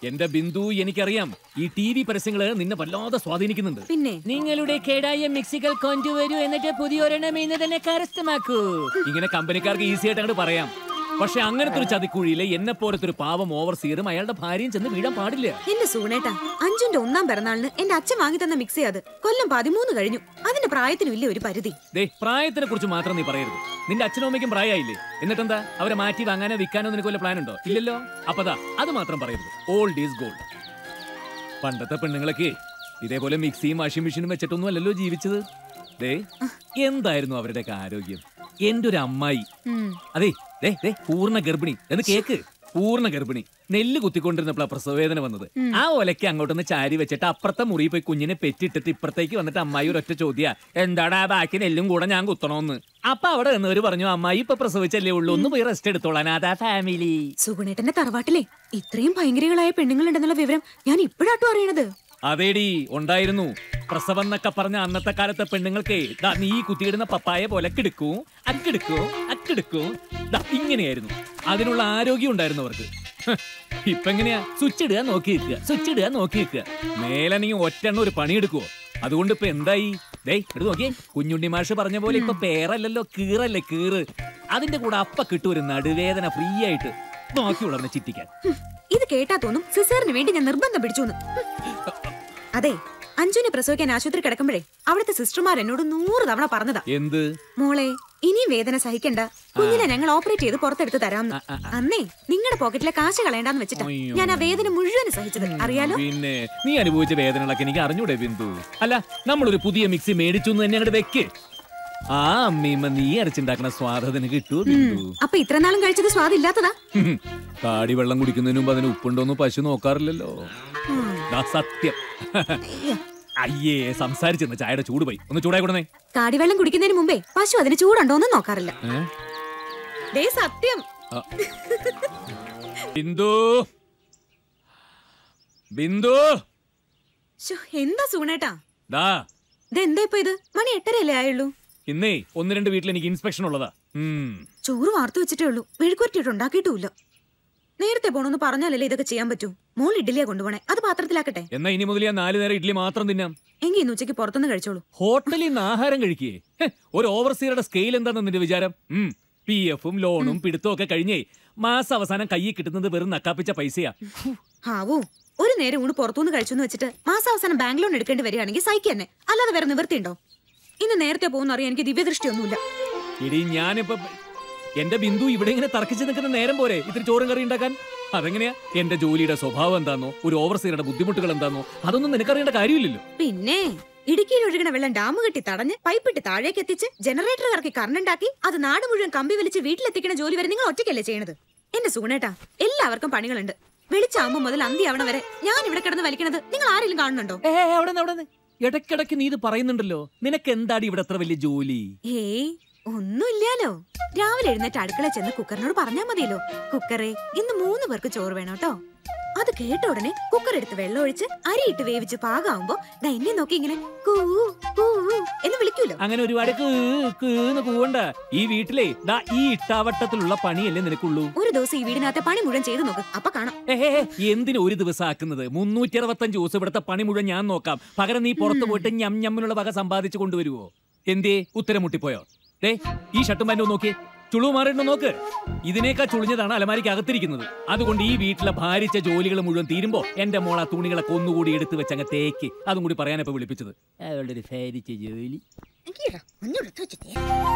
എന്റെ ബിന്ദു എനിക്കറിയാം ഈ ടി വി പരസ്യങ്ങള് നിന്നെ വല്ലാതെ സ്വാധീനിക്കുന്നുണ്ട് പിന്നെ നിങ്ങളുടെ കേടായ മിക്സികൾ കൊണ്ടുവരൂ എന്നിട്ട് പുതിയൊരെണ്ണം ഇന്ന് തന്നെ കരസ്ഥമാക്കൂ ഇങ്ങനെ കമ്പനിക്കാർക്ക് ഈസി ആയിട്ട് അങ്ങോട്ട് പറയാം പക്ഷെ അങ്ങനത്തെ ഒരു ചതിക്കുഴിയില് എന്നെ പോലത്തെ ഒരു പാവം ഓവർസീറും അയാളുടെ ഭാര്യയും ചെന്ന് വീഴാൻ പാടില്ല എന്റെ സൂണേട്ടാ അഞ്ചുന്റെ ഒന്നാം പിറന്നാളിന് എന്റെ അച്ഛൻ വാങ്ങി തന്ന മിക്സി അത് കൊല്ലം പതിമൂന്ന് കഴിഞ്ഞു അതിന്റെ പ്രായത്തിനും ഇല്ല ഒരു പരിധി ദേ പ്രായത്തിനെ കുറിച്ച് മാത്രം നീ പറയരുത് നിന്റെ അച്ഛനും അമ്മയ്ക്കും പ്രായമായില്ലേ എന്നിട്ടെന്താ അവരെ മാറ്റി വാങ്ങാനോ വിൽക്കാനോ നിനക്ക് വല്ല പ്ലാൻ ഉണ്ടോ ഇല്ലല്ലോ അപ്പതാ അത് മാത്രം പറയരുത് ഓൾഡ് ഈസ് ഗോൾഡ് പണ്ടത്തെ പെണ്ണുങ്ങളൊക്കെ ഇതേപോലെ മിക്സിയും വാഷിംഗ് മെഷീനും വെച്ചിട്ടൊന്നും അല്ലല്ലോ ജീവിച്ചത് ദേ എന്തായിരുന്നു അവരുടെയൊക്കെ ആരോഗ്യം എന്റെ ഒരു അമ്മായി ഉം. അതെ ദേ ദേ പൂർണ്ണ ഗർഭിണി എന്ന് കേക്ക് പൂർണ്ണ ഗർഭിണി നെല്ല് കുത്തിക്കൊണ്ടിരുന്നപ്പോഴാ പ്രസവവേദന വന്നത് ആ ഒലയ്ക്ക് അങ്ങോട്ടൊന്ന് ചാരി വെച്ചിട്ട് അപ്പുറത്തെ മുറി പോയി കുഞ്ഞിനെ പെറ്റിട്ടിട്ട് ഇപ്പുറത്തേക്ക് വന്നിട്ട് അമ്മായി ഒരൊറ്റ ചോദ്യ എന്താണ് ആ ബാക്കി നെല്ലും കൂടെ ഞാൻ കുത്തണോന്ന് അപ്പൊ അവിടെ നിന്നവര് പറഞ്ഞു അമ്മായി ഇപ്പൊ പ്രസവിച്ചല്ലേ ഉള്ളൂ ഒന്ന് പോയി റെസ്റ്റ് എടുത്തോളാൻ അതാ ഫാമിലി സുഗുണേട്ടന്റെ തറവാട്ടിലെ ഇത്രയും ഭയങ്കരികളായ പെണ്ണുങ്ങളുണ്ടെന്നുള്ള വിവരം ഞാൻ ഇപ്പോഴാട്ടോ അറിയണത് അതേടി ഉണ്ടായിരുന്നു പ്രസവം എന്നൊക്കെ പറഞ്ഞ അന്നത്തെ കാലത്തെ പെണ്ണുങ്ങൾക്ക് ദാ നീ കുത്തിയിടുന്ന പപ്പായ പോലെ കിടക്കൂ അക്കിടുക്കൂ അക്കിടുക്കൂ ദാ ഇങ്ങനെയായിരുന്നു അതിനുള്ള ആരോഗ്യം ഉണ്ടായിരുന്നു അവർക്ക് ഹ്, ഇപ്പൊ എങ്ങനെയാ സ്വിച്ച് ഇടുക നോക്കി നിൽക്കുക സ്വിച്ച് ഇടുക നോക്കി നിൽക്കുക മേലണെങ്കിൽ ഒറ്റെണ്ണം ഒരു പണിയെടുക്കുവോ അതുകൊണ്ട് ഇപ്പൊ എന്തായി ദേ എടുത്ത് നോക്കിയേ കുഞ്ഞുണ്ണി മാഷ് പറഞ്ഞ പോലെ ഇപ്പൊ പേരല്ലല്ലോ കീറല്ലേ കീറ് അതിന്റെ കൂടെ അപ്പ കിട്ടും ഒരു നടുവേദന ഫ്രീ ആയിട്ട് നോക്കിയുള്ളവനെ ചിറ്റിക്കാൻ ഹും, ഇത് കേട്ടാ തോന്നും സിസേറിന് വേണ്ടി ഞാൻ നിർബന്ധം പിടിച്ചു അതെ അഞ്ജുനെ പ്രസവിക്കാൻ ആശുപത്രി കിടക്കുമ്പോഴേ അവിടുത്തെ സിസ്റ്റർമാർ എന്നോട് നൂറ് തവണ പറഞ്ഞതാ എന്ത് മോളെ ഇനിയും വേദന സഹിക്കണ്ട കുഞ്ഞിനെ ഞങ്ങൾ ഓപ്പറേറ്റ് ചെയ്ത് പുറത്തെടുത്ത് തരാമെന്ന് ആ, ആ, അന്നേ നിങ്ങളുടെ പോക്കറ്റിലെ കാശ് കളയണ്ടെന്ന് വെച്ചിട്ടാ അയ്യോ. ഞാൻ ആ വേദന മുഴുവൻ സഹിച്ചത് അറിയാലോ പിന്നെ നീ അനുഭവിച്ച വേദനകളൊക്കെ എനിക്ക് അറിഞ്ഞൂടെ ബിന്ദു അല്ല നമ്മളൊരു പുതിയ മിക്സി മേടിച്ചു എന്ന് തന്നെ അങ്ങോട്ട് വെക്ക് ആ അമ്മീമ്മ നീ അരച്ചുണ്ടാക്കണ സ്വാദ് നിനക്ക് കിട്ടുമോ ബിന്ദു അപ്പൊ ഇത്ര നാളും കഴിച്ചത് സ്വാദില്ലാത്തതാ ഹും. കാടി വെള്ളം കുടിക്കുന്നതിന് മുമ്പ് അതിന് ഉപ്പുണ്ടോന്ന് പശു നോക്കാറില്ലല്ലോ ഉം. ദാ സത്യം അയ്യോ. അയ്യേ സംസാരിച്ചെന്ന് ചായയുടെ ചൂട് പോയി ഒന്ന് ചൂടായി കൊടുന്നേ കാടിവെള്ളം കുടിക്കുന്നതിന് മുമ്പേ പശു അതിന് ചൂടുണ്ടോന്ന് നോക്കാറില്ല ഏ? ദേ സത്യം ആ. ബിന്ദു ബിന്ദു ശ്ശോ, എന്താ സൂണേട്ടാ ദാ ഇതെന്താ ഇപ്പൊ ഇത് മണി എട്ടരയല്ലേ ആയുള്ളൂ ഇന്നേ ഒന്ന് രണ്ട് വീട്ടിൽ എനിക്ക് ഇൻസ്പെക്ഷൻ ഉള്ളതാ ഉം ചോറ് വാർത്തു വെച്ചിട്ടേ ഉള്ളൂ മെഴുക്കുരട്ടിയിട്ട് ഉണ്ടാക്കിയിട്ടുമില്ല നേരത്തെ പോണോന്ന് പറഞ്ഞാലല്ലേ ഇതൊക്കെ ചെയ്യാൻ പറ്റൂ മോൾ ഇഡ്ഡലിയാ കൊണ്ടുപോണേ അത് പാത്രത്തിലാക്കട്ടെ എന്നാ ഇനി മുതൽ ഞാൻ നാല് നേരം ഇഡ്ഡലി മാത്രം തിന്നാം എങ്കിൽ ഇന്ന് ഉച്ചയ്ക്ക് പുറത്തുനിന്ന് കഴിച്ചോളൂ ഹോട്ടലിൽ നിന്ന് ആഹാരം കഴിക്കേ ഹെ, ഒരു ഓവർസീറുടെ സ്കെയിൽ എന്താണെന്ന് നിന്റെ വിചാരം പി എഫും ലോണും പിടുത്തവും ഒക്കെ കഴിഞ്ഞേ മാസം അവസാനം കയ്യിൽ കിട്ടുന്നത് വെറും നക്കാപ്പിച്ച പൈസയാ ഹാവൂ ഒരു നേരം ഊണ് പുറത്തുനിന്ന് കഴിച്ചു എന്ന് വെച്ചിട്ട് മാസാവസാനം ബാങ്ക് ലോൺ എടുക്കേണ്ടി വരികയാണെങ്കിൽ സഹിക്കുക തന്നെ അല്ലാതെ വേറെ നിവൃത്തിയുണ്ടോ ഇന്ന് നേരത്തെ പോകുന്ന അറിയാൻ എനിക്ക് ദിവ്യദൃഷ്ടിയൊന്നുമില്ല ഇടി ഞാനിപ്പോ എന്റെ ബിന്ദു ഇവിടെ ഇങ്ങനെ തർക്കിച്ച് നിൽക്കുന്ന നേരം പോരെ ഇത്തിരി ചോറും കറി ഉണ്ടാക്കാൻ അതെങ്ങനെയാ എന്റെ ജോലിയുടെ സ്വഭാവം എന്താന്നോ ഒരു ഓവർസീറുടെ ബുദ്ധിമുട്ടുകൾ എന്താന്നോ അതൊന്നും നിനക്കറിയേണ്ട കാര്യമില്ലല്ലോ പിന്നെ ഇടുക്കിയിൽ ഒഴുകണ വെള്ളം ഡാം കെട്ടി തടഞ്ഞ് പൈപ്പിട്ട് താഴേക്ക് എത്തിച്ച് ജനറേറ്റർ ഇറക്കി കറണ്ട് ഉണ്ടാക്കി അത് നാട് മുഴുവൻ കമ്പി വലിച്ച് വീട്ടിലെത്തിക്കണ ജോലി വരെ നിങ്ങൾ ഒറ്റയ്ക്കല്ലേ ചെയ്യണത് എന്റെ സുഗുണേട്ടാ എല്ലാവർക്കും പണികളുണ്ട് വെളിച്ചാകുമ്പോ മുതൽ അന്തി ആവണ വരെ ഞാൻ ഇവിടെ കിടന്ന് വലിക്കണത് നിങ്ങൾ ആരെങ്കിലും കാണുന്നുണ്ടോ ഏ അവിടെ അവിടെ ഇടയ്ക്കിടയ്ക്ക് നീ ഇത് പറയുന്നുണ്ടല്ലോ നിനക്ക് എന്താടി ഇവിടെ അത്ര വലിയ ജോലി ഏയ് ഒന്നുമില്ലാലോ രാവിലെ എഴുന്നേറ്റ് അടുക്കള ചെന്ന് കുക്കറിനോട് പറഞ്ഞാ മതിയല്ലോ കുക്കറെ ഇന്ന് മൂന്ന് പേർക്ക് ചോറ് വേണം കേട്ടോ അത് കേട്ട ഉടനെ കുക്കർ എടുത്ത് വെള്ളം ഒഴിച്ച് അരിയിട്ട് വേവിച്ച് പാകാവുമ്പോ ദാ എന്നെ നോക്കി ഇങ്ങനെ കൂ കൂ എന്ന് വിളിക്കൂലോ അങ്ങനെ ഒരുപാട് കീ- കീന്ന് കൂവണ്ട ഈ വീട്ടിലെ ദാ ഈ ഇട്ടാവട്ടത്തിലുള്ള പണിയല്ലേ നിനക്കുള്ളൂ ഒരു ദിവസം ഈ വീടിനകത്തെ പണി മുഴുവൻ ചെയ്തു നോക്ക് അപ്പൊ കാണാം ഏഹേ എന്തിനു ഒരു ദിവസം ആക്കുന്നത് മുന്നൂറ്റി അറുപത്തഞ്ച് ദിവസം ഇവിടുത്തെ പണി മുഴുവൻ ഞാൻ നോക്കാം പകരം നീ പുറത്തു പോയിട്ട് ഞം ഞമ്മിനുള്ള വക സമ്പാദിച്ചു കൊണ്ടുവരുവോ എന്തേ ഉത്തരം മുട്ടിപ്പോയോ ദേ ഈ ഷർട്ടും പാൻറ്റും നോക്കിയേ ചുളു മാറിയിട്ട് നോക്ക് ഇതിനേക്കാൾ ചുളിഞ്ഞതാണ് അലമാരിക്ക് അകത്തിരിക്കുന്നത് അതുകൊണ്ട് ഈ വീട്ടിലെ ഭാരിച്ച ജോലികൾ മുഴുവൻ തീരുമ്പോ എന്റെ മോൾ ആ തുണികളൊക്കെ ഒന്നുകൂടി എടുത്തു വെച്ചങ്ങ് തേക്ക് അതും കൂടി പറയാനപ്പോ വിളിപ്പിച്ചത് അവളുടെ ഒരു ഭാരിച്ച ജോലി എനിക്ക് ഇടാം. ഒന്നും എടുത്ത് വെച്ചിട്ടേ.